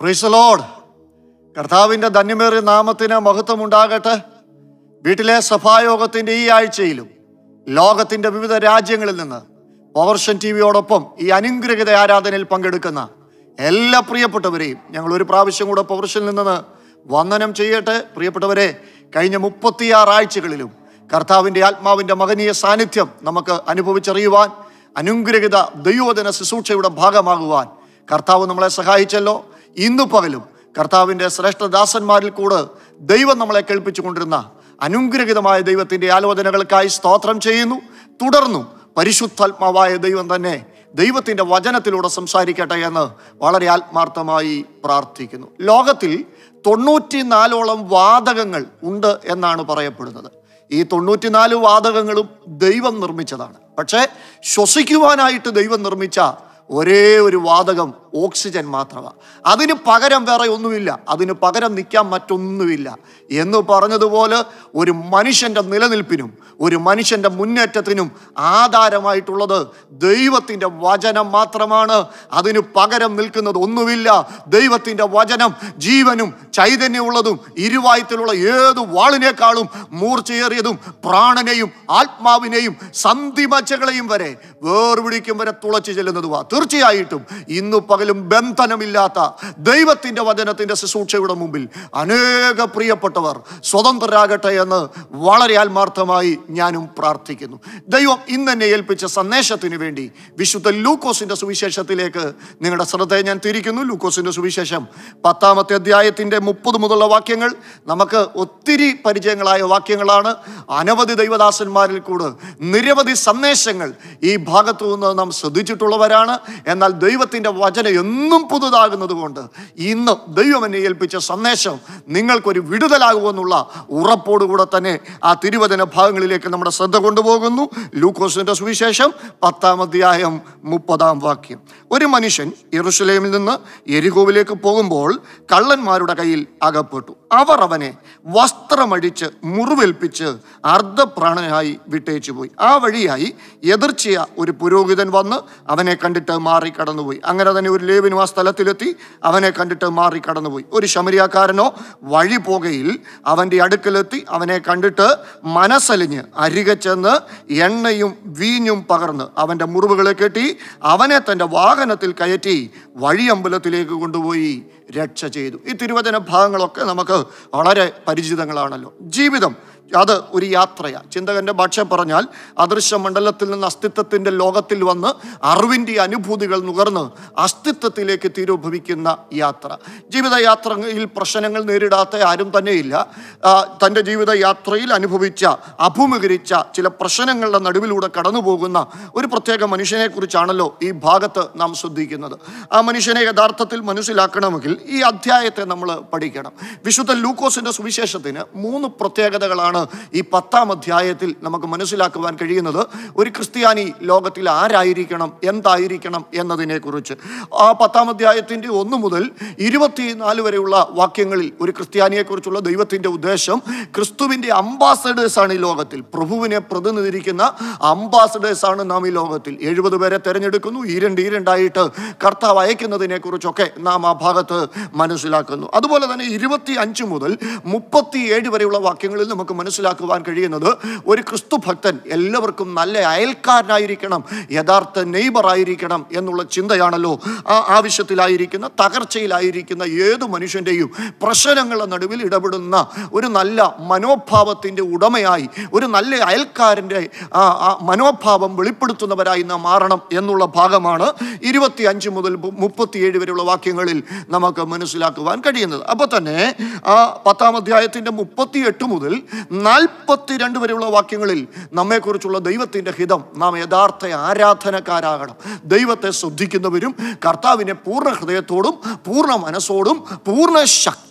പ്രീസലോഡ് കർത്താവിൻ്റെ ധന്യമേറിയ നാമത്തിന് മഹത്വം ഉണ്ടാകട്ടെ വീട്ടിലെ സഭായോഗത്തിൻ്റെ ഈ ആഴ്ചയിലും ലോകത്തിൻ്റെ വിവിധ രാജ്യങ്ങളിൽ നിന്ന് പവർഷൻ ടി വിയോടൊപ്പം ഈ അനുഗ്രഹിത ആരാധനയിൽ പങ്കെടുക്കുന്ന എല്ലാ പ്രിയപ്പെട്ടവരെയും ഞങ്ങൾ ഒരു പ്രാവശ്യം കൂടെ പവർഷനിൽ നിന്ന് വന്ദനം ചെയ്യട്ടെ പ്രിയപ്പെട്ടവരെ കഴിഞ്ഞ മുപ്പത്തിയാറ് ആഴ്ചകളിലും കർത്താവിൻ്റെ ആത്മാവിൻ്റെ മകനീയ സാന്നിധ്യം നമുക്ക് അനുഭവിച്ചറിയുവാൻ അനുഗ്രഹിത ദൈവവചന ശുശ്രൂഷയുടെ ഭാഗമാകുവാൻ കർത്താവ് നമ്മളെ സഹായിച്ചല്ലോ ഇന്നു പകലും കർത്താവിൻ്റെ ശ്രേഷ്ഠദാസന്മാരിൽ കൂടെ ദൈവം നമ്മളെ കേൾപ്പിച്ചു കൊണ്ടിരുന്ന അനുഗ്രഹിതമായ ദൈവത്തിൻ്റെ ആലോചനകൾക്കായി സ്തോത്രം ചെയ്യുന്നു തുടർന്നും പരിശുദ്ധാത്മാവായ ദൈവം തന്നെ ദൈവത്തിൻ്റെ വചനത്തിലൂടെ സംസാരിക്കട്ടെ എന്ന് വളരെ ആത്മാർത്ഥമായി പ്രാർത്ഥിക്കുന്നു ലോകത്തിൽ തൊണ്ണൂറ്റിനാലോളം വാതകങ്ങൾ ഉണ്ട് എന്നാണ് പറയപ്പെടുന്നത് ഈ തൊണ്ണൂറ്റിനാല് വാതകങ്ങളും ദൈവം നിർമ്മിച്ചതാണ് പക്ഷേ ശ്വസിക്കുവാനായിട്ട് ദൈവം നിർമ്മിച്ച ഒരേ ഒരു വാതകം ഓക്സിജൻ മാത്രമാണ് അതിന് പകരം വേറെ ഒന്നുമില്ല അതിന് പകരം നിൽക്കാൻ മറ്റൊന്നുമില്ല എന്ന് പറഞ്ഞതുപോലെ ഒരു മനുഷ്യൻ്റെ നിലനിൽപ്പിനും ഒരു മനുഷ്യൻ്റെ മുന്നേറ്റത്തിനും ആധാരമായിട്ടുള്ളത് ദൈവത്തിൻ്റെ വചനം മാത്രമാണ് അതിന് പകരം നിൽക്കുന്നത് ഒന്നുമില്ല ദൈവത്തിൻ്റെ വചനം ജീവനും ചൈതന്യമുള്ളതും ഇരുവായത്തിലുള്ള ഏത് വാളിനേക്കാളും മൂർച്ചയേറിയതും പ്രാണനെയും ആത്മാവിനെയും സന്ധിമച്ചകളെയും വരെ വേർപിടിക്കും വരെ തുളച്ചു ചെല്ലുന്നതുവാ തീർച്ചയായിട്ടും ഇന്നു പകലും ബന്ധനമില്ലാത്ത ദൈവത്തിൻ്റെ വചനത്തിൻ്റെ ശുശ്രൂഷയുടെ മുമ്പിൽ അനേക പ്രിയപ്പെട്ടവർ സ്വതന്ത്രരാകട്ടെ എന്ന് വളരെ ആത്മാർത്ഥമായി ഞാനും പ്രാർത്ഥിക്കുന്നു ദൈവം ഇന്ന് എന്നെ ഏൽപ്പിച്ച സന്ദേശത്തിന് വേണ്ടി വിശുദ്ധ ലൂക്കോസിന്റെ സുവിശേഷത്തിലേക്ക് നിങ്ങളുടെ ശ്രദ്ധയെ ഞാൻ തിരിക്കുന്നു ലൂക്കോസിന്റെ സുവിശേഷം പത്താമത്തെ അധ്യായത്തിന്റെ മുപ്പത് മുതലുള്ള വാക്യങ്ങൾ നമുക്ക് ഒത്തിരി പരിചയങ്ങളായ വാക്യങ്ങളാണ് അനവധി ദൈവദാസന്മാരിൽ കൂടെ നിരവധി സന്ദേശങ്ങൾ ഈ ഭാഗത്തു നിന്ന് നാം ശ്രദ്ധിച്ചിട്ടുള്ളവരാണ് എന്നാൽ ദൈവത്തിൻ്റെ വചനം എന്നും പുതുതാകുന്നത് കൊണ്ട് ഇന്ന് ദൈവം എന്നെ ഏൽപ്പിച്ച സന്ദേശം നിങ്ങൾക്കൊരു വിടുതലാകുമെന്നുള്ള ഉറപ്പോടുകൂടെ തന്നെ ആ തിരുവചന ഭാഗങ്ങളിലേക്ക് നമ്മുടെ ശ്രദ്ധ കൊണ്ടുപോകുന്നു ലൂക്കോസിന്റെ സുവിശേഷം പത്താം അധ്യായം മുപ്പതാം വാക്യം ഒരു മനുഷ്യൻ യെറുഷലേമിൽ നിന്ന് എരികോവിലേക്ക് പോകുമ്പോൾ കള്ളന്മാരുടെ കയ്യിൽ അകപ്പെട്ടു അവർ അവനെ വസ്ത്രമടിച്ച് മുറിവേൽപ്പിച്ച് അർദ്ധപ്രാണനായി വിട്ടേച്ചു പോയി ആ വഴിയായി എതിർച്ചയ ഒരു പുരോഹിതൻ വന്ന് അവനെ കണ്ടിട്ട് മാറി കടന്നുപോയി അങ്ങനെ തന്നെ ഒരു ലേവിനും ആ സ്ഥലത്തിലെത്തി അവനെ കണ്ടിട്ട് മാറി കടന്നുപോയി ഒരു ശമരിയാക്കാരനോ വഴി പോകയിൽ അവൻ്റെ അടുക്കലെത്തി അവനെ കണ്ടിട്ട് മനസ്സലിഞ്ഞ് അരികെ ചെന്ന് എണ്ണയും വീഞ്ഞും പകർന്ന് അവൻ്റെ മുറിവുകളെ കെട്ടി അവനെ തൻ്റെ വാഹനത്തിൽ കയറ്റി വഴിയമ്പലത്തിലേക്ക് കൊണ്ടുപോയി രക്ഷ ചെയ്തു ഈ തിരുവചന ഭാഗങ്ങളൊക്കെ നമുക്ക് വളരെ പരിചിതങ്ങളാണല്ലോ ജീവിതം അത് ഒരു യാത്രയാണ് ചിന്തകന്റെ ഭാഷ പറഞ്ഞാൽ അദൃശ്യ മണ്ഡലത്തിൽ നിന്ന് അസ്തിത്വത്തിൻ്റെ ലോകത്തിൽ വന്ന് അറിവിൻ്റെ അനുഭൂതികൾ നുകർന്ന് അസ്തിത്വത്തിലേക്ക് തിരുഭവിക്കുന്ന യാത്ര ജീവിതയാത്രയിൽ പ്രശ്നങ്ങൾ നേരിടാത്ത ആരും തന്നെയില്ല ആ, തൻ്റെ ജീവിതയാത്രയിൽ അനുഭവിച്ച അഭിമുഖീകരിച്ച ചില പ്രശ്നങ്ങളുടെ നടുവിലൂടെ കടന്നു പോകുന്ന ഒരു പ്രത്യേക മനുഷ്യനെ കുറിച്ചാണല്ലോ ഈ ഭാഗത്ത് നാം ശ്രദ്ധിക്കുന്നത് ആ മനുഷ്യനെ യഥാർത്ഥത്തിൽ മനസ്സിലാക്കണമെങ്കിൽ ഈ അധ്യായത്തെ നമ്മൾ പഠിക്കണം വിശുദ്ധ ലൂക്കോസിന്റെ സുവിശേഷത്തിന് മൂന്ന് പ്രത്യേകതകളാണ് ഈ പത്താം അധ്യായത്തിൽ നമുക്ക് മനസ്സിലാക്കുവാൻ കഴിയുന്നത് ഒരു ക്രിസ്ത്യാനി ലോകത്തിൽ ആരായിരിക്കണം എന്തായിരിക്കണം എന്നതിനെ കുറിച്ച് ആ പത്താം അധ്യായത്തിന്റെ ഒന്ന് മുതൽ ഇരുപത്തിനാല് വരെയുള്ള വാക്യങ്ങളിൽ ഒരു ക്രിസ്ത്യാനിയെ കുറിച്ചുള്ള ദൈവത്തിന്റെ ഉദ്ദേശം ക്രിസ്തുവിന്റെ അംബാസഡേഴ്സ് ആണ് ഈ ലോകത്തിൽ പ്രഭുവിനെ പ്രതിനിധീകരിക്കുന്ന അംബാസഡേഴ്സ് ആണ് നാം ഈ ലോകത്തിൽ എഴുപത് പേരെ തെരഞ്ഞെടുക്കുന്നു ഈരണ്ട് ഈരണ്ടായിട്ട് കർത്താവ് അയക്കുന്നതിനെ കുറിച്ചൊക്കെ നാം ആ ഭാഗത്ത് മനസ്സിലാക്കുന്നു അതുപോലെ തന്നെ ഇരുപത്തി അഞ്ച് മുതൽ മുപ്പത്തി ഏഴ് വരെയുള്ള വാക്യങ്ങളിൽ നമുക്ക് മനസ്സിലാക്കുവാൻ കഴിയുന്നത് ഒരു ക്രിസ്തു ഭക്തൻ എല്ലാവർക്കും നല്ല അയൽക്കാരനായിരിക്കണം യഥാർത്ഥ നെയ്ബർ ആയിരിക്കണം എന്നുള്ള ചിന്തയാണല്ലോ ആ ആവശ്യത്തിലായിരിക്കുന്ന തകർച്ചയിലായിരിക്കുന്ന ഏത് മനുഷ്യൻ്റെയും പ്രശ്നങ്ങളുടെ നടുവിൽ ഇടപെടുന്ന ഒരു നല്ല മനോഭാവത്തിൻ്റെ ഉടമയായി ഒരു നല്ല അയൽക്കാരൻ്റെ ആ ആ മനോഭാവം വെളിപ്പെടുത്തുന്നവരായി നാം മാറണം എന്നുള്ള ഭാഗമാണ് ഇരുപത്തി അഞ്ച് മുതൽ മുപ്പത്തിയേഴ് വരെയുള്ള വാക്യങ്ങളിൽ നമുക്ക് മനസ്സിലാക്കുവാൻ കഴിയുന്നത് അപ്പോൾ തന്നെ ആ പത്താം അധ്യായത്തിൻ്റെ മുപ്പത്തി എട്ട് മുതൽ നാൽപ്പത്തി രണ്ട് വരെയുള്ള വാക്യങ്ങളിൽ നമ്മെക്കുറിച്ചുള്ള ദൈവത്തിൻ്റെ ഹിതം നാം യഥാർത്ഥ ആരാധനക്കാരാകണം ദൈവത്തെ ശ്രദ്ധിക്കുന്നവരും കർത്താവിനെ പൂർണ്ണ ഹൃദയത്തോടും പൂർണ്ണ മനസ്സോടും പൂർണ്ണ ശക്തി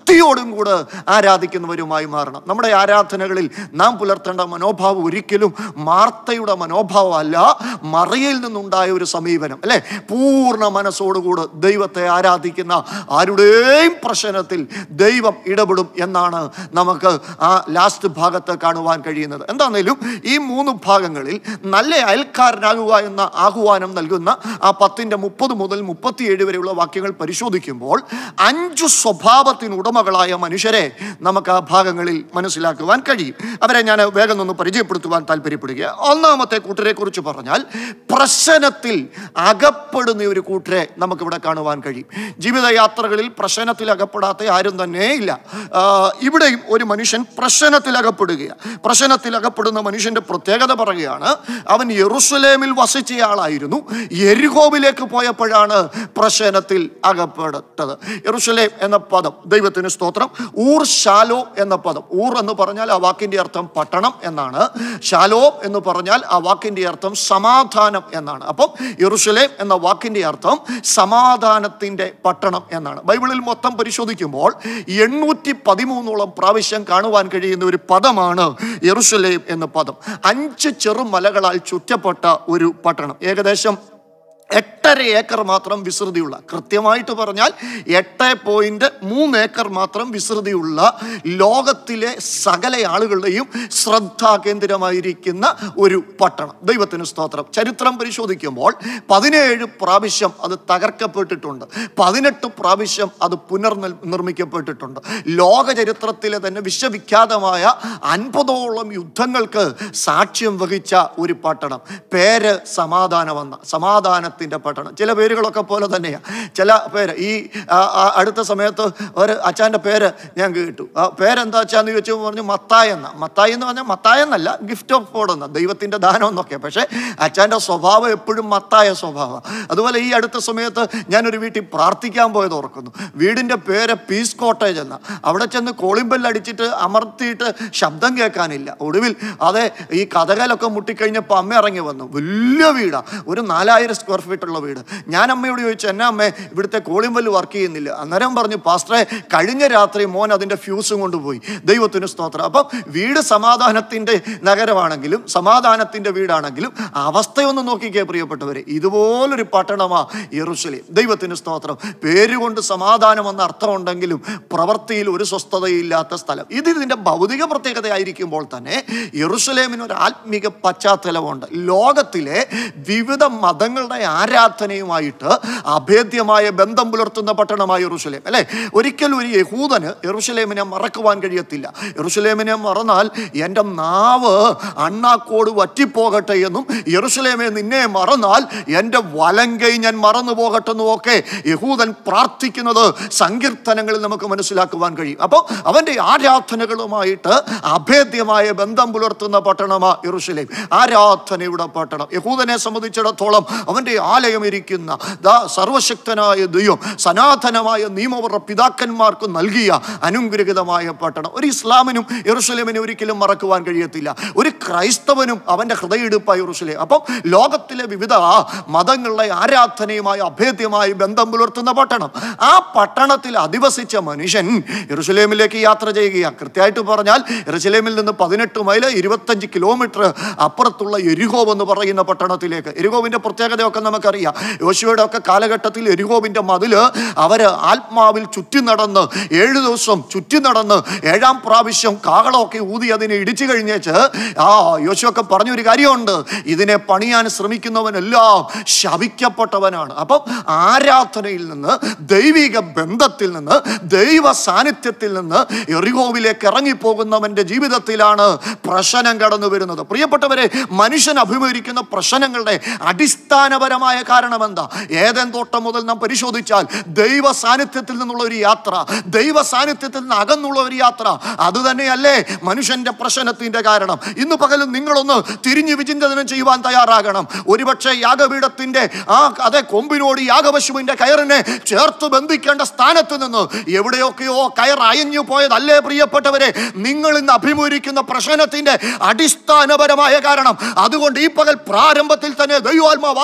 ഭക്തിയോടും കൂടെ ആരാധിക്കുന്നവരുമായി മാറണം നമ്മുടെ ആരാധനകളിൽ നാം പുലർത്തേണ്ട മനോഭാവം ഒരിക്കലും മാർത്തയുടെ മനോഭാവമല്ല മറയിൽ നിന്നുണ്ടായ ഒരു സമീപനം അല്ലെ പൂർണ്ണ മനസ്സോടുകൂടെ ദൈവത്തെ ആരാധിക്കുന്ന ആരുടെയും പ്രശ്നത്തിൽ ദൈവം ഇടപെടും എന്നാണ് നമുക്ക് ആ ലാസ്റ്റ് ഭാഗത്ത് കാണുവാൻ കഴിയുന്നത് എന്താണേലും ഈ മൂന്ന് ഭാഗങ്ങളിൽ നല്ല അയൽക്കാരനാകുക എന്ന ആഹ്വാനം നൽകുന്ന ആ പത്തിൻ്റെ മുപ്പത് മുതൽ മുപ്പത്തിയേഴ് വരെയുള്ള വാക്യങ്ങൾ പരിശോധിക്കുമ്പോൾ അഞ്ചു സ്വഭാവത്തിന് ഉടമകളായ മനുഷ്യരെ നമുക്ക് ആ ഭാഗങ്ങളിൽ മനസ്സിലാക്കുവാൻ കഴിയും അവരെ ഞാൻ വേഗം ഒന്ന് പരിചയപ്പെടുത്തുവാൻ താല്പര്യപ്പെടുക ഒന്നാമത്തെ കൂട്ടരെ കുറിച്ച് പറഞ്ഞാൽ പ്രശ്നത്തിൽ അകപ്പെടുന്ന ഒരു കൂട്ടരെ നമുക്കിവിടെ കാണുവാൻ കഴിയും ജീവിതയാത്രകളിൽ പ്രശ്നത്തിൽ അകപ്പെടാത്ത ആരും തന്നെ ഇല്ല ആ, ഇവിടെയും ഒരു മനുഷ്യൻ പ്രശ്നത്തിൽ അകപ്പെടുകയാണ് പ്രശ്നത്തിൽ അകപ്പെടുന്ന മനുഷ്യന്റെ പ്രത്യേകത പറയുകയാണ് അവൻ യെറുസലേമിൽ വസിച്ചയാളായിരുന്നു എരിഹോവിലേക്ക് പോയപ്പോഴാണ് പ്രശ്നത്തിൽ അകപ്പെട്ടത് യെറുസലേം എന്ന പദം ദൈവത്തിന് സ്തോത്രം ഊർ ശാലോ എന്ന പദം ഊർ എന്ന് പറഞ്ഞാൽ ആ വാക്കിന്റെ അർത്ഥം പട്ടണം എന്നാണ് ശാലോ എന്ന് പറഞ്ഞാൽ ആ വാക്കിന്റെ അർത്ഥം സമാധാനം എന്നാണ് അപ്പം യെറുസലേം എന്ന വാക്കിന്റെ അർത്ഥം സമാധാനത്തിന്റെ പട്ടണം എന്നാണ് ബൈബിളിൽ മൊത്തം പരിശോധിക്കുമ്പോൾ എണ്ണൂറ്റി പതിമൂന്നോളം പ്രാവശ്യം കാണുവാൻ കഴിയുന്ന ഒരു പദമാണ് യെറുസലേം എന്ന പദം അഞ്ച് ചെറുമലകളാൽ ചുറ്റപ്പെട്ട ഒരു പട്ടണം ഏകദേശം എട്ടര ഏക്കർ മാത്രം വിസ്തൃതിയുള്ള കൃത്യമായിട്ട് പറഞ്ഞാൽ എട്ട് പോയിന്റ് മൂന്ന് ഏക്കർ മാത്രം വിസ്തൃതിയുള്ള ലോകത്തിലെ സകല ആളുകളുടെയും ശ്രദ്ധാകേന്ദ്രമായിരിക്കുന്ന ഒരു പട്ടണം ദൈവത്തിന് സ്തോത്രം ചരിത്രം പരിശോധിക്കുമ്പോൾ പതിനേഴ് പ്രാവശ്യം അത് തകർക്കപ്പെട്ടിട്ടുണ്ട് പതിനെട്ട് പ്രാവശ്യം അത് പുനർനിർ നിർമ്മിക്കപ്പെട്ടിട്ടുണ്ട് ലോക ചരിത്രത്തിലെ തന്നെ വിശ്വവിഖ്യാതമായ അൻപതോളം യുദ്ധങ്ങൾക്ക് സാക്ഷ്യം വഹിച്ച ഒരു പട്ടണം പേര് സമാധാനമെന്ന സമാധാനത്തിന്റെ പട്ടണം ചില പേരുകളൊക്കെ പോലെ തന്നെയാണ് ചില പേര് ഈ ആ, ആ, അടുത്ത സമയത്ത് ഒരു അച്ഛൻ്റെ പേര് ഞാൻ കേട്ടു ആ പേരെന്താ അച്ഛാന്ന് ചോദിച്ചു പറഞ്ഞു മത്തായ എന്ന മത്തായി എന്ന് പറഞ്ഞാൽ മത്തായ എന്നല്ല ഗിഫ്റ്റ് ഓഫ് ഗോഡ് എന്ന ദൈവത്തിൻ്റെ ദാനം എന്നൊക്കെ പക്ഷേ അച്ഛൻ്റെ സ്വഭാവം എപ്പോഴും മത്തായ സ്വഭാവം അതുപോലെ ഈ അടുത്ത സമയത്ത് ഞാനൊരു വീട്ടിൽ പ്രാർത്ഥിക്കാൻ പോയത് ഓർക്കുന്നു വീടിൻ്റെ പേര് പീസ് കോട്ടേജ് എന്ന അവിടെ ചെന്ന് കോളിംബെൽ അടിച്ചിട്ട് അമർത്തിയിട്ട് ശബ്ദം കേൾക്കാനില്ല ഒടുവിൽ അതെ ഈ കഥകലൊക്കെ മുട്ടിക്കഴിഞ്ഞപ്പോൾ അമ്മ ഇറങ്ങി വന്നു വലിയ വീടാണ് ഒരു നാലായിരം സ്ക്വയർ ഫീറ്റ് ഉള്ള വീട് ഞാൻ അമ്മയോട് ചോദിച്ചു എന്നാ അമ്മേ ഇവിടുത്തെ കോളിംബെൽ വർക്ക് ചെയ്യുന്നില്ല അന്നേരം പറഞ്ഞു പാസ്റ്ററെ കഴിഞ്ഞ രാത്രി മോൻ അതിൻ്റെ ഫ്യൂസും കൊണ്ടുപോയി ദൈവത്തിന് സ്തോത്രം അപ്പം വീട് സമാധാനത്തിൻ്റെ നഗരമാണെങ്കിലും സമാധാനത്തിൻ്റെ വീടാണെങ്കിലും അവസ്ഥയൊന്ന് നോക്കിക്കേ പ്രിയപ്പെട്ടവരെ ഇതുപോലൊരു പട്ടണമാ യെറുസലേം ദൈവത്തിന് സ്തോത്രം പേരുകൊണ്ട് സമാധാനം എന്ന അർത്ഥമുണ്ടെങ്കിലും പ്രവൃത്തിയിൽ ഒരു സ്വസ്ഥതയില്ലാത്ത സ്ഥലം ഇത് ഇതിൻ്റെ ഭൗതിക പ്രത്യേകതയായിരിക്കുമ്പോൾ തന്നെ യെറുസലേമിന് ഒരു ആത്മീക പശ്ചാത്തലമുണ്ട് ലോകത്തിലെ വിവിധ മതങ്ങളുടെ ആരാധനയുമായിട്ട് അഭേദ്യമായ ബന്ധം പുലർത്തുന്ന പട്ടണമായ യെറുസലേം അല്ലെ ഒരിക്കലും ഒരു യഹൂദന് യെറുസലേമിനെ മറക്കുവാൻ കഴിയത്തില്ല യെറുസലേമിനെ മറന്നാൽ എൻ്റെ നാവ് അണ്ണാക്കോട് വറ്റിപ്പോകട്ടെ എന്നും യെറുസലേമെ നിന്നെ മറന്നാൽ എൻ്റെ വലങ്കൈ ഞാൻ മറന്നു പോകട്ടെ എന്നും ഒക്കെ യഹൂദൻ പ്രാർത്ഥിക്കുന്നത് സങ്കീർത്തനങ്ങളിൽ നമുക്ക് മനസ്സിലാക്കുവാൻ കഴിയും അപ്പോൾ അവൻ്റെ ആരാധനകളുമായിട്ട് അഭേദ്യമായ ബന്ധം പുലർത്തുന്ന പട്ടണമാ യെറുസലേം ആരാധനയുടെ പട്ടണം യഹൂദനെ സംബന്ധിച്ചിടത്തോളം അവൻ്റെ ആലയം ഇരിക്കുന്ന ദാ സർവശക്തനായ ദൈവം സനാതനമായ നിയമവരുടെ പിതാക്കന്മാർക്ക് നൽകിയ അനുഗ്രഹിതമായ പട്ടണം ഒരു ഇസ്ലാമിനും യെറുസലേമിനെ ഒരിക്കലും മറക്കുവാൻ കഴിയത്തില്ല ഒരു ക്രൈസ്തവനും അവൻ്റെ ഹൃദയെടുപ്പായ യെറുസലേം അപ്പം ലോകത്തിലെ വിവിധ മതങ്ങളുടെ ആരാധനയുമായി അഭേദ്യമായി ബന്ധം പുലർത്തുന്ന പട്ടണം ആ പട്ടണത്തിൽ അധിവസിച്ച മനുഷ്യൻ യെറുസലേമിലേക്ക് യാത്ര ചെയ്യുകയാണ് കൃത്യമായിട്ട് പറഞ്ഞാൽ യെറുസലേമിൽ നിന്ന് പതിനെട്ട് മൈൽ ഇരുപത്തഞ്ച് കിലോമീറ്റർ അപ്പുറത്തുള്ള എരിഹോ എന്ന് പറയുന്ന പട്ടണത്തിലേക്ക് എരിഹോവിന്റെ പ്രത്യേകതയൊക്കെ നമുക്കറിയാം യോശുവയുടെ ഒക്കെ കാലഘട്ടത്തിൽ എരിഹോവിന്റെ മതില് അവര് ആത്മാവിൽ ചുറ്റി നടന്ന് ഏഴു ദിവസം ചുറ്റി നടന്ന് ഏഴാം പ്രാവശ്യം കാകളമൊക്കെ ഊതി അതിനെ ഇടിച്ചു കഴിഞ്ഞേച്ച് ആ യോശുവൊക്കെ പറഞ്ഞൊരു കാര്യമുണ്ട് ഇതിനെ പണിയാൻ ശ്രമിക്കുന്നവനെല്ലാം ശപിക്കപ്പെട്ടവനാണ് അപ്പം ആരാധനയിൽ നിന്ന് ദൈവിക ബന്ധത്തിൽ നിന്ന് ദൈവ സാന്നിധ്യത്തിൽ നിന്ന് എറിഹോവിലേക്ക് ഇറങ്ങിപ്പോകുന്നവന്റെ ജീവിതത്തിലാണ് പ്രശ്നം കടന്നു വരുന്നത് പ്രിയപ്പെട്ടവരെ മനുഷ്യൻ അഭിമുഖീകരിക്കുന്ന പ്രശ്നങ്ങളുടെ അടിസ്ഥാനപരമായ കാരണം എന്താ ഏതൻ തോട്ടം മുതൽ നാം പരിശോധിച്ചാൽ ദൈവ സാന്നിധ്യത്തിൽ നിന്നുള്ള ഒരു യാത്ര ദൈവ സാന്നിധ്യത്തിൽ നിന്ന് അകന്നുള്ള ഒരു യാത്ര അത് തന്നെയല്ലേ മനുഷ്യന്റെ പ്രശ്നത്തിന്റെ കാരണം ഇന്ന് പകലും നിങ്ങളൊന്ന് തിരിഞ്ഞു വിചിന്തനം ചെയ്യുവാൻ തയ്യാറാകണം ഒരുപക്ഷെ യാഗപീഠത്തിന്റെ ആ അതേ കൊമ്പിനോട് യാഗപശുവിന്റെ കയറിനെ ചേർത്ത് ബന്ധിക്കേണ്ട സ്ഥാനത്ത് നിന്ന് എവിടെയൊക്കെയോ കയർ അയഞ്ഞു പോയതല്ലേ പ്രിയപ്പെട്ടവരെ നിങ്ങൾ ഇന്ന് അഭിമുഖീകരിക്കുന്ന പ്രശ്നത്തിന്റെ അടിസ്ഥാനപരമായ കാരണം അതുകൊണ്ട് ഈ പകൽ പ്രാരംഭത്തിൽ തന്നെ ദൈവാത്മാവാകുവാനും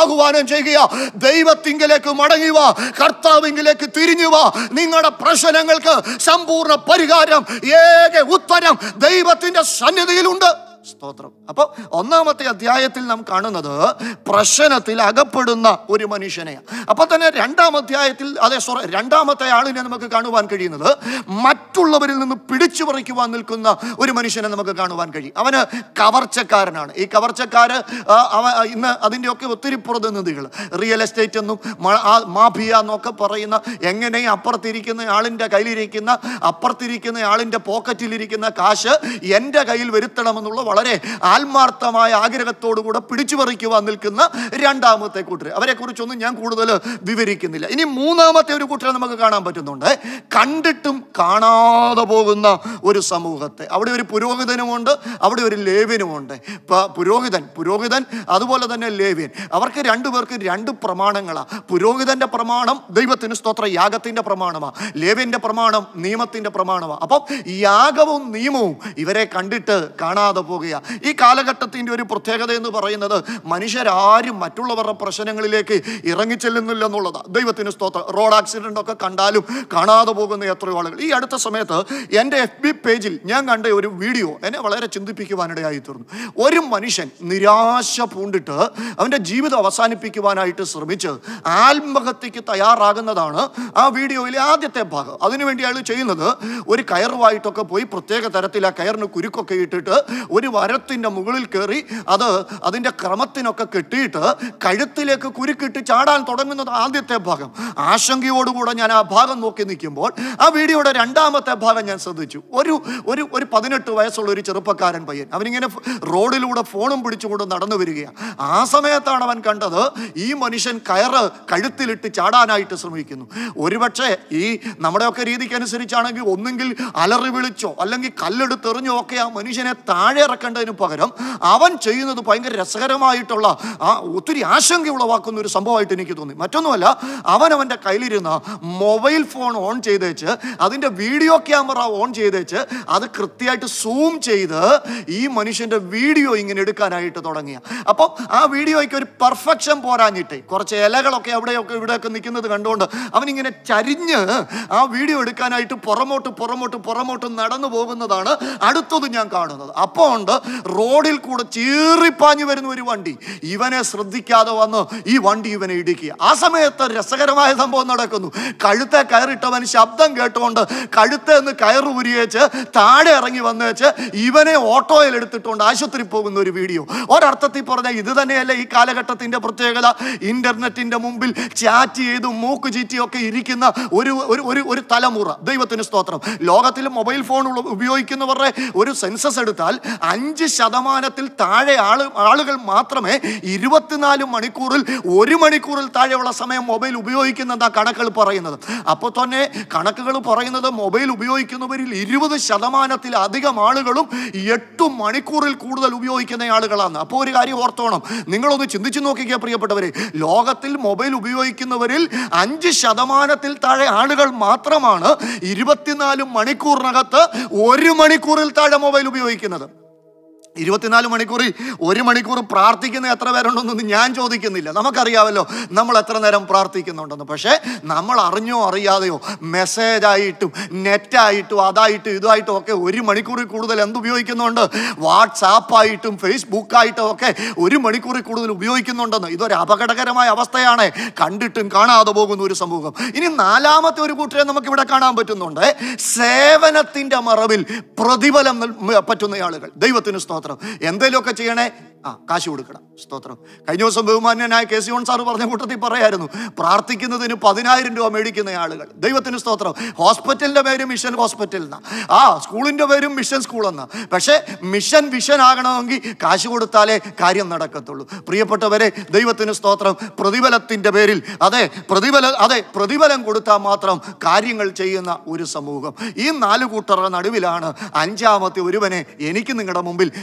ആഹ്വാനം ചെയ്യുക ദൈവത്തിങ്കിലേക്ക് മടങ്ങി വാ കർത്താവിങ്കിലേക്ക് തിരിഞ്ഞു വാ നിങ്ങളുടെ പ്രശ്നങ്ങൾക്ക് സമ്പൂർണ്ണ പരിഹാരം ഏക ഉത്തരം ദൈവത്തിന്റെ സന്നിധിയിലുണ്ട് സ്തോത്രം അപ്പൊ ഒന്നാമത്തെ അധ്യായത്തിൽ നാം കാണുന്നത് പ്രശ്നത്തിൽ അകപ്പെടുന്ന ഒരു മനുഷ്യനെ അപ്പൊ തന്നെ രണ്ടാം അധ്യായത്തിൽ അതെ സോറി രണ്ടാമത്തെ ആളിനെ നമുക്ക് കാണുവാൻ കഴിയുന്നത് മറ്റുള്ളവരിൽ നിന്ന് പിടിച്ചു പറിക്കുവാൻ നിൽക്കുന്ന ഒരു മനുഷ്യനെ നമുക്ക് കാണുവാൻ കഴിയും അവന് കവർച്ചക്കാരനാണ് ഈ കവർച്ചക്കാര് ആ, അവ ഇന്ന് അതിൻ്റെയൊക്കെ ഒത്തിരി പ്രതിനിധികൾ റിയൽ എസ്റ്റേറ്റ് എന്നും മ- ആ മാഫിയ എന്നൊക്കെ പറയുന്ന എങ്ങനെയും അപ്പുറത്തിരിക്കുന്ന ആളിൻ്റെ കയ്യിലിരിക്കുന്ന അപ്പുറത്തിരിക്കുന്ന ആളിൻ്റെ പോക്കറ്റിലിരിക്കുന്ന കാശ് എൻ്റെ കയ്യിൽ വരുത്തണമെന്നുള്ള വളരെ ആത്മാർത്ഥമായ ആഗ്രഹത്തോടുകൂടെ പിടിച്ചു പറിക്കുവാൻ നിൽക്കുന്ന രണ്ടാമത്തെ കൂട്ടർ അവരെ കുറിച്ചൊന്നും ഞാൻ കൂടുതൽ വിവരിക്കുന്നില്ല ഇനി മൂന്നാമത്തെ ഒരു കൂട്ടരെ നമുക്ക് കാണാൻ പറ്റുന്നുണ്ട് കണ്ടിട്ടും കാണാതെ പോകുന്ന ഒരു സമൂഹത്തെ അവിടെ ഒരു പുരോഹിതനുമുണ്ട് അവിടെ ഒരു ലേവ്യനുമുണ്ട് പ- പുരോഹിതൻ പുരോഹിതൻ അതുപോലെ തന്നെ ലേവ്യൻ അവർക്ക് രണ്ടുപേർക്ക് രണ്ട് പ്രമാണങ്ങളാണ് പുരോഹിതന്റെ പ്രമാണം ദൈവത്തിന് സ്തോത്ര യാഗത്തിന്റെ പ്രമാണമാണ് ലേവ്യന്റെ പ്രമാണം നിയമത്തിന്റെ പ്രമാണമാണ് അപ്പം യാഗവും നിയമവും ഇവരെ കണ്ടിട്ട് കാണാതെ പോകുക ഈ കാലഘട്ടത്തിന്റെ ഒരു പ്രത്യേകത എന്ന് പറയുന്നത് മനുഷ്യരാരും മറ്റുള്ളവരുടെ പ്രശ്നങ്ങളിലേക്ക് ഇറങ്ങിച്ചെല്ലുന്നില്ല എന്നുള്ളതാണ് ദൈവത്തിന് സ്തോത്രം റോഡ് ആക്സിഡന്റ് ഒക്കെ കണ്ടാലും കാണാതെ പോകുന്ന എത്രയോ ആളുകൾ ഈ അടുത്ത സമയത്ത് എൻ്റെ എഫ് ബി പേജിൽ ഞാൻ കണ്ട ഒരു വീഡിയോ എന്നെ വളരെ ചിന്തിപ്പിക്കുവാനിടയായി തീർന്നു ഒരു മനുഷ്യൻ നിരാശ പൂണ്ടിട്ട് അവൻ്റെ ജീവിതം അവസാനിപ്പിക്കുവാനായിട്ട് ശ്രമിച്ച് ആത്മഹത്യക്ക് തയ്യാറാകുന്നതാണ് ആ വീഡിയോയിലെ ആദ്യത്തെ ഭാഗം അതിനുവേണ്ടി അയാൾ ചെയ്യുന്നത് ഒരു കയറുമായിട്ടൊക്കെ പോയി പ്രത്യേക തരത്തിൽ ആ കയറിന് കുരുക്കൊക്കെ ഇട്ടിട്ട് ഒരു വരത്തിൻ്റെ മുകളിൽ കയറി അത് അതിൻ്റെ ക്രമത്തിനൊക്കെ കെട്ടിയിട്ട് കഴുത്തിലേക്ക് കുരുക്കിട്ട് ചാടാൻ തുടങ്ങുന്നത് ആദ്യത്തെ ഭാഗം ആശങ്കയോടുകൂടെ ഞാൻ ആ ഭാഗം നോക്കി നിൽക്കുമ്പോൾ ആ വീഡിയോയുടെ രണ്ടാമത്തെ ഭാഗം ഞാൻ ശ്രദ്ധിച്ചു ഒരു ഒരു ഒരു പതിനെട്ട് വയസ്സുള്ള ഒരു ചെറുപ്പക്കാരൻ പയ്യൻ അവനിങ്ങനെ ഫ് റോഡിലൂടെ ഫോണും പിടിച്ചുകൊണ്ട് നടന്നു വരികയാണ് ആ സമയത്താണ് അവൻ കണ്ടത് ഈ മനുഷ്യൻ കയറ് കഴുത്തിലിട്ട് ചാടാനായിട്ട് ശ്രമിക്കുന്നു ഒരുപക്ഷെ ഈ നമ്മുടെയൊക്കെ രീതിക്കനുസരിച്ചാണെങ്കിൽ ഒന്നെങ്കിൽ അലറി വിളിച്ചോ അല്ലെങ്കിൽ കല്ലെടുത്തെറിഞ്ഞോ ഒക്കെ ആ മനുഷ്യനെ താഴെ ഇറക്കേണ്ടതിന് പകരം അവൻ ചെയ്യുന്നത് ഭയങ്കര രസകരമായിട്ടുള്ള ആ ഒത്തിരി ആശങ്ക ഉളവാക്കുന്ന ഒരു സംഭവമായിട്ട് എനിക്ക് തോന്നി മറ്റൊന്നുമല്ല അവൻ അവൻ്റെ കയ്യിലിരുന്ന മൊബൈൽ ഫോൺ ഓൺ ചെയ്തേച്ച് അതിൻ്റെ വീഡിയോ ക്യാമറ ഓൺ ചെയ്തേച്ച് അത് കൃത്യമായിട്ട് സൂം ചെയ്ത് ഈ മനുഷ്യൻ്റെ വീഡിയോ ഇങ്ങനെ എടുക്കാനായിട്ട് തുടങ്ങിയ അപ്പം ആ വീഡിയോയ്ക്ക് ഒരു പെർഫെക്ഷൻ പോരാഞ്ഞിട്ട് കുറച്ച് ഇലകളൊക്കെ അവിടെയൊക്കെ ഇവിടെയൊക്കെ നിൽക്കുന്നത് കണ്ടുകൊണ്ട് അവനിങ്ങനെ ചരിഞ്ഞ് ആ വീഡിയോ എടുക്കാനായിട്ട് പുറമോട്ട് പുറമോട്ട് പുറമോട്ട് നടന്നു പോകുന്നതാണ് അടുത്തത് ഞാൻ കാണുന്നത് അപ്പോൾ ഉണ്ട് റോഡിൽ കൂടെ ചീറിപ്പാഞ്ഞു വരുന്ന ഒരു വണ്ടി ഇവനെ ശ്രദ്ധിക്കാതെ വന്ന് ഈ വണ്ടി ഇവനെ ഇടിക്കുക ആ സമയത്ത് രസകരമായ സംഭവം നടക്കുന്നു കഴുത്തെ കയറിട്ടവൻ ശബ്ദം കേട്ടുകൊണ്ട് കഴുത്തെ നിന്ന് കയറ് ഉരിയേച്ച് താഴെ ഇറങ്ങി വന്നേച്ച് ഇവനെ ഓട്ടോയിൽ എടുത്തിട്ടുണ്ട് ആശുപത്രി പോകുന്ന ഒരു വീഡിയോ ഒരർത്ഥത്തിൽ പറഞ്ഞാൽ ഇത് തന്നെയല്ലേ ഈ കാലഘട്ടത്തിന്റെ പ്രത്യേകത ഇന്റർനെറ്റിന്റെ മുമ്പിൽ ചാറ്റ് ചെയ്ത് മൂക്ക് ചീറ്റിയൊക്കെ ഇരിക്കുന്ന ഒരു ഒരു ഒരു ഒരു തലമുറ ദൈവത്തിന് സ്തോത്രം ലോകത്തിൽ മൊബൈൽ ഫോൺ ഉള്ള- ഉപയോഗിക്കുന്നവരുടെ ഒരു സെൻസസ് എടുത്താൽ അഞ്ച് ശതമാനത്തിൽ താഴെ ആള് ആളുകൾ മാത്രമേ ഇരുപത്തിനാല് മണിക്കൂറിൽ ഒരു മണിക്കൂറിൽ താഴെയുള്ള സമയം മൊബൈൽ ഉപയോഗിക്കുന്നതാ കണക്കുകൾ പറയുന്നത് അപ്പോൾ തന്നെ കണക്കുകൾ പറയുന്നത് മൊബൈൽ ഉപയോഗിക്കുന്നവരിൽ ഇരുപത് ശതമാനത്തിലധികം ആളുകളും എട്ട് മണിക്കൂറിൽ കൂടുതൽ ഉപയോഗിക്കുന്ന ആളുകളാണ് അപ്പോൾ ഒരു കാര്യം ഓർത്തോണം നിങ്ങളൊന്ന് ചിന്തിച്ചു നോക്കിക്കുക പ്രിയപ്പെട്ടവരെ ലോകത്തിൽ മൊബൈൽ ഉപയോഗിക്കുന്നവരിൽ അഞ്ച് ശതമാനത്തിൽ താഴെ ആളുകൾ മാത്രമാണ് ഇരുപത്തിനാല് മണിക്കൂറിനകത്ത് ഒരു മണിക്കൂറിൽ താഴെ മൊബൈൽ ഉപയോഗിക്കുന്നത് ഇരുപത്തിനാല് മണിക്കൂറിൽ ഒരു മണിക്കൂർ പ്രാർത്ഥിക്കുന്ന എത്ര പേരുണ്ടെന്നൊന്നും ഞാൻ ചോദിക്കുന്നില്ല നമുക്കറിയാമല്ലോ നമ്മൾ എത്ര നേരം പ്രാർത്ഥിക്കുന്നുണ്ടെന്ന് പക്ഷേ നമ്മൾ അറിഞ്ഞോ അറിയാതെയോ മെസ്സേജായിട്ടും നെറ്റായിട്ടും അതായിട്ടും ഇതായിട്ടും ഒക്കെ ഒരു മണിക്കൂറിൽ കൂടുതൽ എന്ത് ഉപയോഗിക്കുന്നുണ്ട് വാട്സാപ്പായിട്ടും ഫേസ്ബുക്കായിട്ടും ഒക്കെ ഒരു മണിക്കൂറിൽ കൂടുതൽ ഉപയോഗിക്കുന്നുണ്ടെന്ന് ഇതൊരു അപകടകരമായ അവസ്ഥയാണ് കണ്ടിട്ടും കാണാതെ പോകുന്ന ഒരു സമൂഹം ഇനി നാലാമത്തെ ഒരു കൂട്ടരെ നമുക്ക് ഇവിടെ കാണാൻ പറ്റുന്നുണ്ട് സേവനത്തിന്റെ മറവിൽ പ്രതിഫലം നൽ- പറ്റുന്ന ആളുകൾ ദൈവത്തിന് സ്തോത്രം എന്തേലുമൊക്കെ ചെയ്യണേ ആ കാശ് കൊടുക്കണം സ്തോത്രം കഴിഞ്ഞ ദിവസം ബഹുമാന്യനായ കെ സി ഓൺ സാറ് പറഞ്ഞ കൂട്ടത്തിൽ പറയായിരുന്നു പ്രാർത്ഥിക്കുന്നതിന് പതിനായിരം രൂപ മേടിക്കുന്ന ആളുകൾ ദൈവത്തിന് സ്തോത്രം ഹോസ്പിറ്റലിന്റെ പേര് മിഷൻ ഹോസ്പിറ്റൽ എന്നാ ആ സ്കൂളിന്റെ പേരും മിഷൻ സ്കൂൾ എന്നാ പക്ഷേ മിഷൻ വിഷൻ ആകണമെങ്കിൽ കാശ് കൊടുത്താലേ കാര്യം നടക്കത്തുള്ളൂ പ്രിയപ്പെട്ടവരെ ദൈവത്തിന് സ്തോത്രം പ്രതിഫലത്തിന്റെ പേരിൽ അതെ പ്രതിഫല അതെ പ്രതിഫലം കൊടുത്താൽ മാത്രം കാര്യങ്ങൾ ചെയ്യുന്ന ഒരു സമൂഹം ഈ നാല് കൂട്ടറുടെ നടുവിലാണ് അഞ്ചാമത്തെ ഒരുവനെ എനിക്ക് നിങ്ങളുടെ മുമ്പിൽ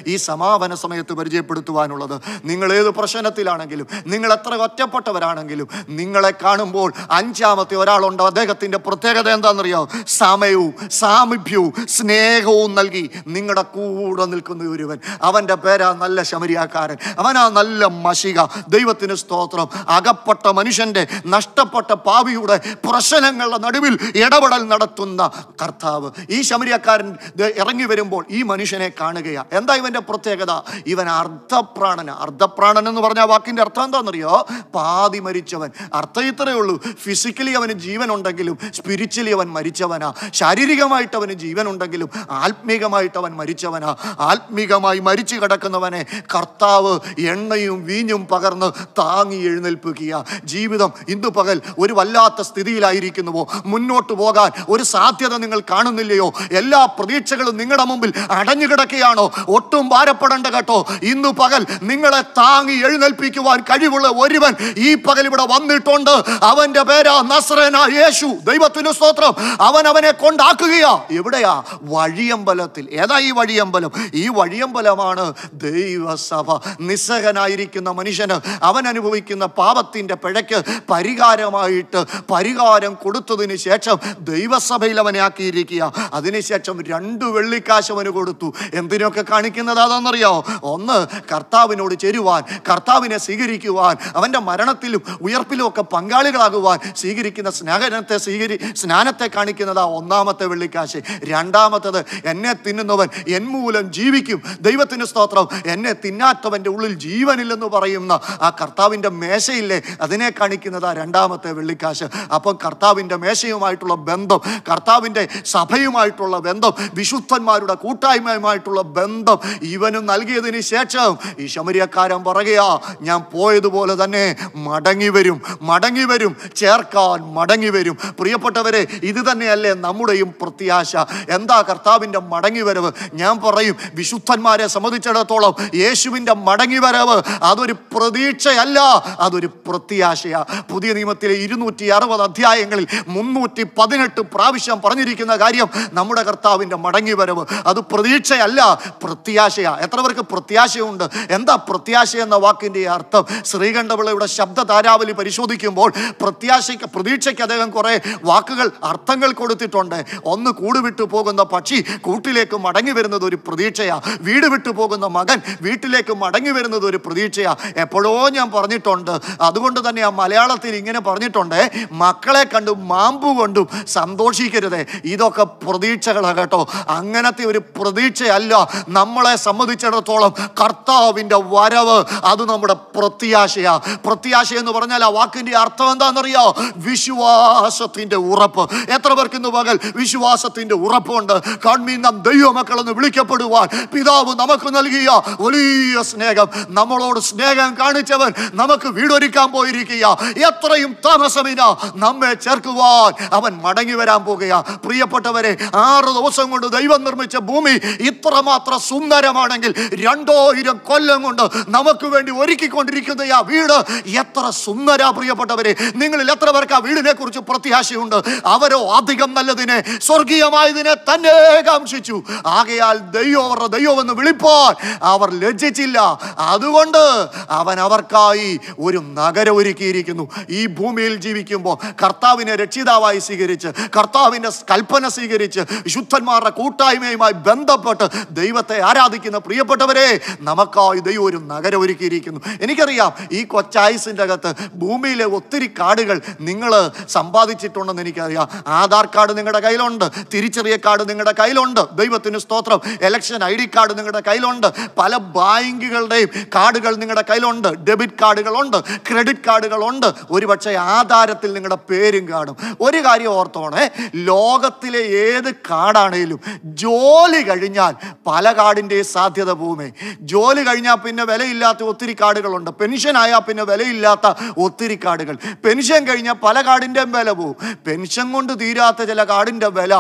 ഈ സമാപന സമയത്ത് പരിചയപ്പെടുത്തുവാനുള്ളത് നിങ്ങൾ ഏത് പ്രശ്നത്തിലാണെങ്കിലും നിങ്ങൾ എത്ര ഒറ്റപ്പെട്ടവരാണെങ്കിലും നിങ്ങളെ കാണുമ്പോൾ അഞ്ചാമത്തെ ഒരാളുണ്ട് അദ്ദേഹത്തിൻ്റെ പ്രത്യേകത എന്താണെന്നറിയോ സമയവും സാമീപ്യവും സ്നേഹവും നൽകി നിങ്ങളുടെ കൂടെ നിൽക്കുന്ന ഒരുവൻ അവൻ്റെ പേരാ നല്ല ശമരിയാക്കാരൻ അവനാ നല്ല മഷിക ദൈവത്തിന് സ്തോത്രം അകപ്പെട്ട മനുഷ്യൻ്റെ നഷ്ടപ്പെട്ട പാവിയുടെ പ്രശ്നങ്ങളുടെ നടുവിൽ ഇടപെടൽ നടത്തുന്ന കർത്താവ് ഈ ശമരിയക്കാരൻ ദേ ഇറങ്ങി വരുമ്പോൾ ഈ മനുഷ്യനെ കാണുകയാ എന്താ ഇവന്റെ പ്രത്യേകത ഇവൻ അർദ്ധപ്രാണന അർദ്ധപ്രാണൻ എന്ന് പറഞ്ഞ ആ വാക്കിന്റെ അർത്ഥം എന്താണെന്നറിയോ പാതി മരിച്ചവൻ അർത്ഥം ഇത്രയേ ഉള്ളൂ ഫിസിക്കലി അവന് ജീവൻ ഉണ്ടെങ്കിലും സ്പിരിച്വലി അവൻ മരിച്ചവനാ ശാരീരികമായിട്ട് അവന് ജീവൻ ഉണ്ടെങ്കിലും ആത്മീകമായിട്ട് അവൻ മരിച്ചവനാ ആത്മീകമായി മരിച്ചു കിടക്കുന്നവനെ കർത്താവ് എണ്ണയും വീഞ്ഞും പകർന്ന് താങ്ങി എഴുന്നേൽപ്പിക്കുക ജീവിതം ഇന്ന് പകൽ ഒരു വല്ലാത്ത സ്ഥിതിയിലായിരിക്കുന്നുവോ മുന്നോട്ട് പോകാൻ ഒരു സാധ്യത നിങ്ങൾ കാണുന്നില്ലയോ എല്ലാ പ്രതീക്ഷകളും നിങ്ങളുടെ മുമ്പിൽ അടഞ്ഞു കിടക്കുകയാണോ ഒട്ടും ഭാരപ്പെടേണ്ട കേട്ടോ ഇന്ന് പകൽ നിങ്ങളെ താങ്ങി എഴുന്നേൽപ്പിക്കുവാൻ കഴിവുള്ള ഒരുവൻ ഈ പകൽ ഇവിടെ വന്നിട്ടുണ്ട് അവന്റെ പേരാ നസ്രന യേശു ദൈവത്തിന് സ്തോത്രം അവൻ അവനെ കൊണ്ടാക്കുകയാ എവിടെയാ വഴിയമ്പലത്തിൽ ഏതാ ഈ വഴിയമ്പലം ഈ വഴിയമ്പലമാണ് ദൈവസഭ നിസ്സഹനായിരിക്കുന്ന മനുഷ്യന് അവൻ അനുഭവിക്കുന്ന പാപത്തിന്റെ പിഴയ്ക്ക് പരിഹാരമായിട്ട് പരിഹാരം കൊടുത്തതിന് ശേഷം ദൈവസഭയിൽ അവനെ ആക്കിയിരിക്കുക അതിനുശേഷം രണ്ട് വെള്ളിക്കാശ് അവന് കൊടുത്തു എന്തിനൊക്കെ കാണിക്കുന്നത് അതെന്നറിയോ ഒന്ന് കർത്താവിനോട് ചേരുവാൻ കർത്താവിനെ സ്വീകരിക്കുവാൻ അവൻ്റെ മരണത്തിലും ഉയർപ്പിലും ഒക്കെ പങ്കാളികളാകുവാൻ സ്വീകരിക്കുന്ന സ്നേഹനത്തെ സ്വീകരി സ്നാനത്തെ കാണിക്കുന്നത് ആ ഒന്നാമത്തെ വെള്ളിക്കാശ് രണ്ടാമത്തത് എന്നെ തിന്നുന്നവൻ എൻ മൂലം ജീവിക്കും ദൈവത്തിന് സ്തോത്രം എന്നെ തിന്നാത്തവൻ്റെ ഉള്ളിൽ ജീവനില്ലെന്ന് പറയുന്ന ആ കർത്താവിൻ്റെ മേശയില്ലേ അതിനെ കാണിക്കുന്നത് ആ രണ്ടാമത്തെ വെള്ളിക്കാശ് അപ്പം കർത്താവിൻ്റെ മേശയുമായിട്ടുള്ള ബന്ധം കർത്താവിൻ്റെ സഭയുമായിട്ടുള്ള ബന്ധം വിശുദ്ധന്മാരുടെ കൂട്ടായ്മയുമായിട്ടുള്ള ബന്ധം ഇവനും നൽകിയതിന് ശേഷം ഈ ശമരിയക്കാരൻ പറയുകയാ ഞാൻ പോയതുപോലെ തന്നെ മടങ്ങി വരും മടങ്ങി വരും ചേർക്കാൻ മടങ്ങി വരും പ്രിയപ്പെട്ടവരെ ഇത് തന്നെയല്ലേ നമ്മുടെയും പ്രത്യാശ എന്താ കർത്താവിൻ്റെ മടങ്ങി വരവ് ഞാൻ പറയും വിശുദ്ധന്മാരെ സംബന്ധിച്ചിടത്തോളം യേശുവിൻ്റെ മടങ്ങി വരവ് അതൊരു പ്രതീക്ഷയല്ല അതൊരു പ്രത്യാശയാ പുതിയ നിയമത്തിലെ ഇരുന്നൂറ്റി അറുപത് അധ്യായങ്ങളിൽ മുന്നൂറ്റി പതിനെട്ട് പ്രാവശ്യം പറഞ്ഞിരിക്കുന്ന കാര്യം നമ്മുടെ കർത്താവിൻ്റെ മടങ്ങി വരവ് അത് പ്രതീക്ഷയല്ല പ്രത്യാശയാ എത്ര പേർക്ക് പ്രത്യാശയുണ്ട് എന്താ പ്രത്യാശ എന്ന വാക്കിൻ്റെ അർത്ഥം ശ്രീകണ്ഠപിള്ളയുടെ ശബ്ദ താരാവലി പരിശോധിക്കുമ്പോൾ പ്രത്യാശയ്ക്ക് പ്രതീക്ഷയ്ക്ക് അദ്ദേഹം കുറേ വാക്കുകൾ അർത്ഥങ്ങൾ കൊടുത്തിട്ടുണ്ട് ഒന്ന് കൂട് വിട്ടു പോകുന്ന പക്ഷി കൂട്ടിലേക്ക് മടങ്ങി വരുന്നത് ഒരു പ്രതീക്ഷയാ വീട് വിട്ടു പോകുന്ന മകൻ വീട്ടിലേക്ക് മടങ്ങി വരുന്നത് ഒരു പ്രതീക്ഷയാ എപ്പോഴോ ഞാൻ പറഞ്ഞിട്ടുണ്ട് അതുകൊണ്ട് തന്നെ ആ മലയാളത്തിൽ ഇങ്ങനെ പറഞ്ഞിട്ടുണ്ട് മക്കളെ കണ്ടും മാമ്പു കൊണ്ടും സന്തോഷിക്കരുതേ ഇതൊക്കെ പ്രതീക്ഷകളാണ് കേട്ടോ അങ്ങനത്തെ ഒരു പ്രതീക്ഷയല്ല നമ്മളെ സംബന്ധിച്ചിടത്തോളം കർത്താവിൻ്റെ വരവ് അത് നമ്മുടെ പ്രത്യാശയാ പ്രത്യാശ എന്ന് പറഞ്ഞാൽ ആ വാക്കിന്റെ അർത്ഥം എന്താണെന്നറിയോ വിശ്വാസത്തിന്റെ ഉറപ്പ് എത്ര പേർക്ക് ഇന്ന് പകൽ വിശ്വാസത്തിന്റെ ഉറപ്പുണ്ട് കൺമീൻ നാം ദൈവമക്കളെന്ന് വിളിക്കപ്പെടുവാൻ പിതാവ് നമുക്ക് നൽകിയ വലിയ സ്നേഹം നമ്മളോട് സ്നേഹം കാണിച്ചവൻ നമുക്ക് വീടൊരുക്കാൻ പോയിരിക്കുക എത്രയും താമസമില്ല നമ്മെ ചേർക്കുവാൻ അവൻ മടങ്ങി വരാൻ പോകുക പ്രിയപ്പെട്ടവരെ ആറ് ദിവസം കൊണ്ട് ദൈവം നിർമ്മിച്ച ഭൂമി ഇത്രമാത്രം സുന്ദരമാണെങ്കിൽ രണ്ടോയിരം കൊല്ലം കൊണ്ട് നമുക്ക് വേണ്ടി ഒരുക്കിക്കൊണ്ടിരിക്കുന്ന ആ വീട് എത്ര സുന്ദര പ്രിയപ്പെട്ടവരെ നിങ്ങളിൽ എത്ര പേർക്ക് ആ വീടിനെ കുറിച്ച് പ്രത്യാശയുണ്ട് അവരോ അധികം നല്ലതിനെ സ്വർഗീയമായതിനെ തന്നെ കാംക്ഷിച്ചു ആകയാൽ ദൈവം അവരുടെ ദൈവം എന്ന് വിളിപ്പാൻ അവർ ലജ്ജിച്ചില്ല അതുകൊണ്ട് അവൻ അവർക്കായി ഒരു നഗരം ഒരുക്കിയിരിക്കുന്നു ഈ ഭൂമിയിൽ ജീവിക്കുമ്പോൾ കർത്താവിനെ രക്ഷിതാവായി സ്വീകരിച്ച് കർത്താവിൻ്റെ കൽപ്പന സ്വീകരിച്ച് വിശുദ്ധന്മാരുടെ കൂട്ടായ്മയുമായി ബന്ധപ്പെട്ട് ദൈവത്തെ ആരാധിക്കുന്ന പ്രിയപ്പെട്ടവരെ നമുക്കായി ദൈവം ഒരു നഗരം ഒരുക്കിയിരിക്കുന്നു എനിക്കറിയാം ഈ കൊച്ചായുസിൻ്റെ അകത്ത് ഭൂമിയിലെ ഒത്തിരി കാർഡുകൾ നിങ്ങൾ സമ്പാദിച്ചിട്ടുണ്ടെന്ന് എനിക്കറിയാം ആധാർ കാർഡ് നിങ്ങളുടെ കയ്യിലുണ്ട് തിരിച്ചറിയ കാർഡ് നിങ്ങളുടെ കയ്യിലുണ്ട് ദൈവത്തിന് സ്തോത്രം ഇലക്ഷൻ ഐ ഡി കാർഡ് നിങ്ങളുടെ കയ്യിലുണ്ട് പല ബാങ്കുകളുടെയും കാർഡുകൾ നിങ്ങളുടെ കയ്യിലുണ്ട് ഡെബിറ്റ് കാർഡുകളുണ്ട് ക്രെഡിറ്റ് കാർഡുകളുണ്ട് ഒരുപക്ഷെ ആധാരത്തിൽ നിങ്ങളുടെ പേരും കാണും ഒരു കാര്യം ഓർത്തോണേ ലോകത്തിലെ ഏത് കാർഡാണേലും ജോലി കഴിഞ്ഞാൽ പല കാർഡിൻ്റെയും സാധ്യത പോകുമേ ജോലി കഴിഞ്ഞാൽ പിന്നെ വിലയില്ലാത്ത ഒത്തിരി കാർഡുകളുണ്ട് പെൻഷൻ ആയാൽ പിന്നെ വിലയില്ലാത്ത ഒത്തിരി കാർഡുകൾ പെൻഷൻ കഴിഞ്ഞാൽ പല കാർഡിൻ്റെയും വില പോകും പെൻഷൻ കൊണ്ട് തീരാത്ത ചില കാർഡിൻ്റെ വില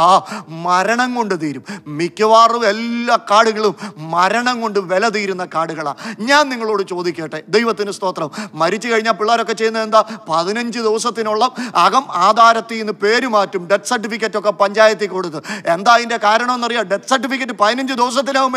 മരണം കൊണ്ട് തീരും മിക്കവാറും എല്ലാ കാർഡുകളും മരണം കൊണ്ട് വില തീരുന്ന കാർഡുകളാണ് ഞാൻ നിങ്ങളോട് ചോദിക്കട്ടെ ദൈവത്തിന് സ്തോത്രം മരിച്ചു കഴിഞ്ഞാൽ പിള്ളേരൊക്കെ ചെയ്യുന്നത് എന്താ പതിനഞ്ച് ദിവസത്തിനുള്ള അകം ആധാരത്തിൽ നിന്ന് പേര് മാറ്റും ഡെത്ത് സർട്ടിഫിക്കറ്റ് ഒക്കെ പഞ്ചായത്തിൽ കൊടുത്ത് എന്താ അതിൻ്റെ കാരണം എന്നറിയാം ഡെത്ത് സർട്ടിഫിക്കറ്റ് പതിനഞ്ച് ദിവസത്തിനകം മേടിക്കും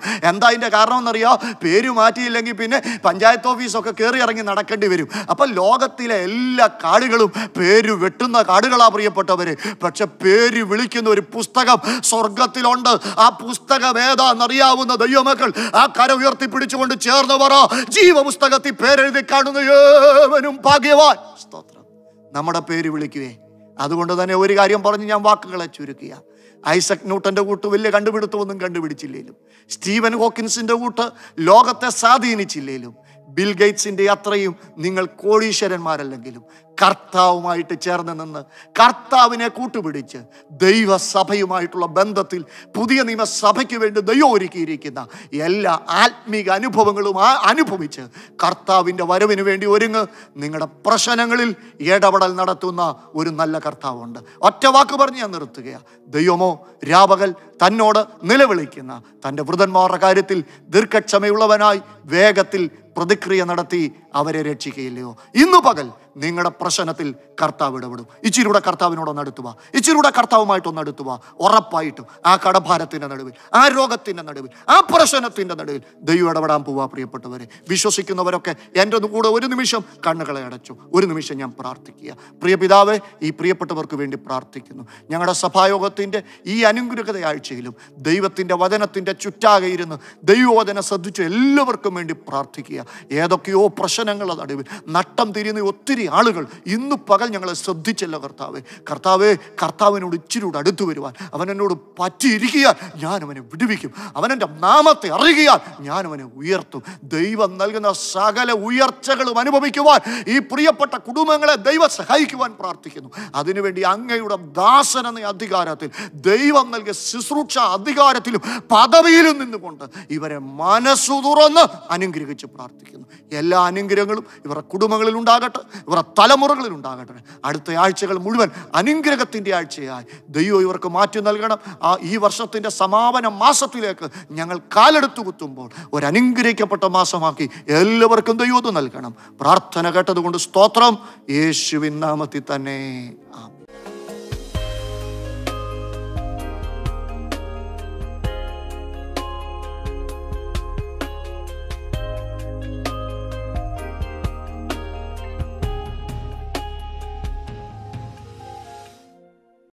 എന്താ അതിൻ്റെ കാരണം എന്നറിയോ പേര് മാറ്റിയില്ലെങ്കിൽ പിന്നെ പഞ്ചായത്ത് ഓഫീസൊക്കെ കയറി ഇറങ്ങി നടക്കേണ്ടി വരും അപ്പം ലോകത്തിലെ എല്ലാ കാടുകളും പേര് വെട്ടുന്ന കാടുകളാ പ്രിയപ്പെട്ടവര് പക്ഷെ പേര് വിളിക്കുന്ന ഒരു പുസ്തകം സ്വർഗത്തിലുണ്ട് ആ പുസ്തകം ഏതാണെന്നറിയാവുന്ന ദൈവമക്കൾ ആ കര ഉയർത്തി പിടിച്ചുകൊണ്ട് ചേർന്ന് പറ ജീവപുസ്തകത്തിൽ പേരെഴുതി കാണുന്ന ഏവനും ഭാഗ്യവാൻ സ്തോത്രം നമ്മുടെ പേര് വിളിക്കുവേ അതുകൊണ്ട് തന്നെ ഒരു കാര്യം പറഞ്ഞ് ഞാൻ വാക്കുകളെ ചുരുക്കുക ഐസക് ന്യൂട്ടന്റെ കൂട്ട് വലിയ കണ്ടുപിടുത്തമൊന്നും കണ്ടുപിടിച്ചില്ലേലും സ്റ്റീവൻ ഹോക്കിൻസിന്റെ കൂട്ട് ലോകത്തെ സ്വാധീനിച്ചില്ലേലും ബിൽ ഗേറ്റ്സിന്റെ അത്രയും നിങ്ങൾ കോടീശ്വരന്മാരല്ലെങ്കിലും കർത്താവുമായിട്ട് ചേർന്ന് നിന്ന് കർത്താവിനെ കൂട്ടുപിടിച്ച് ദൈവസഭയുമായിട്ടുള്ള ബന്ധത്തിൽ പുതിയ നിയമസഭയ്ക്ക് വേണ്ടി ദൈവം ഒരുക്കിയിരിക്കുന്ന എല്ലാ ആത്മീക അനുഭവങ്ങളും ആ അനുഭവിച്ച് കർത്താവിൻ്റെ വരവിന് വേണ്ടി ഒരുങ്ങ് നിങ്ങളുടെ പ്രശ്നങ്ങളിൽ ഇടപെടൽ നടത്തുന്ന ഒരു നല്ല കർത്താവുണ്ട് ഒറ്റ വാക്ക് പറഞ്ഞ് ഞാൻ നിർത്തുകയാണ് ദൈവമോ രാപകൽ തന്നോട് നിലവിളിക്കുന്ന തൻ്റെ വൃതന്മാരുടെ കാര്യത്തിൽ ദീർഘക്ഷമയുള്ളവനായി വേഗത്തിൽ പ്രതിക്രിയ നടത്തി അവരെ രക്ഷിക്കുകയില്ലയോ ഇന്നു പകൽ നിങ്ങളുടെ പ്രശ്നത്തിൽ കർത്താവ് ഇടപെടും ഇച്ചിരൂടെ കർത്താവിനോട് ഒന്ന് അടുത്തുക ഇച്ചിരൂടെ കർത്താവുമായിട്ടൊന്ന് അടുത്തുക ഉറപ്പായിട്ടും ആ കടഭാരത്തിൻ്റെ നടുവിൽ ആ രോഗത്തിൻ്റെ നടുവിൽ ആ പ്രശ്നത്തിൻ്റെ നടുവിൽ ദൈവം ഇടപെടാൻ പോവാ പ്രിയപ്പെട്ടവരെ വിശ്വസിക്കുന്നവരൊക്കെ എൻ്റെ ഒന്ന് കൂടെ ഒരു നിമിഷം കണ്ണുകളെ അടച്ചു ഒരു നിമിഷം ഞാൻ പ്രാർത്ഥിക്കുക പ്രിയ പിതാവെ ഈ പ്രിയപ്പെട്ടവർക്ക് വേണ്ടി പ്രാർത്ഥിക്കുന്നു ഞങ്ങളുടെ സഭായോഗത്തിൻ്റെ ഈ അനുഗ്രഹത ആഴ്ചയിലും ദൈവത്തിൻ്റെ വചനത്തിൻ്റെ ചുറ്റാകെ ഇരുന്ന് ദൈവവചന ശ്രദ്ധിച്ച് എല്ലാവർക്കും വേണ്ടി പ്രാർത്ഥിക്കുക ഏതൊക്കെയോ പ്രശ്നങ്ങളുടെ നടുവിൽ നട്ടം തിരിയുന്ന ഒത്തിരി ആളുകൾ ഇന്ന് പകൽ ഞങ്ങളെ ശ്രദ്ധിച്ചല്ലോ കർത്താവെ കർത്താവെ കർത്താവിനോട് ഇച്ചിരി കൂടെ അടുത്തു വരുവാൻ അവൻ എന്നോട് പറ്റിയിരിക്കാൻ ഞാൻ അവനെ വിടുവിക്കും അവൻ എൻ്റെ നാമത്തെ അറിയുകയാൽ ഞാൻ അവനെ ഉയർത്തും ദൈവം നൽകുന്ന സകല ഉയർച്ചകളും അനുഭവിക്കുവാൻ ഈ പ്രിയപ്പെട്ട കുടുംബങ്ങളെ ദൈവം സഹായിക്കുവാൻ പ്രാർത്ഥിക്കുന്നു അതിനുവേണ്ടി അങ്ങയുടെ ദാസൻ എന്ന അധികാരത്തിൽ ദൈവം നൽകിയ ശുശ്രൂഷ അധികാരത്തിലും പദവിയിലും നിന്നുകൊണ്ട് ഇവരെ മനസ്സു തുറന്ന് അനുഗ്രഹിച്ച് പ്രാർത്ഥിക്കുന്നു എല്ലാ അനുഗ്രഹങ്ങളും ഇവരുടെ കുടുംബങ്ങളിൽ ഉണ്ടാകട്ടെ ഇവരുടെ തലമുറകളിൽ ഉണ്ടാകട്ടെ അടുത്ത ആഴ്ചകൾ മുഴുവൻ അനുഗ്രഹത്തിൻ്റെ ആഴ്ചയായി ദൈവം ഇവർക്ക് മാറ്റി നൽകണം ആ ഈ വർഷത്തിൻ്റെ സമാപന മാസത്തിലേക്ക് ഞങ്ങൾ കാലെടുത്തു കുത്തുമ്പോൾ ഒരു അനുഗ്രഹിക്കപ്പെട്ട മാസമാക്കി എല്ലാവർക്കും ദൈവം ഇത് നൽകണം പ്രാർത്ഥന കേട്ടതുകൊണ്ട് സ്തോത്രം യേശുവിൻ നാമത്തിൽ തന്നെ ആമേൻ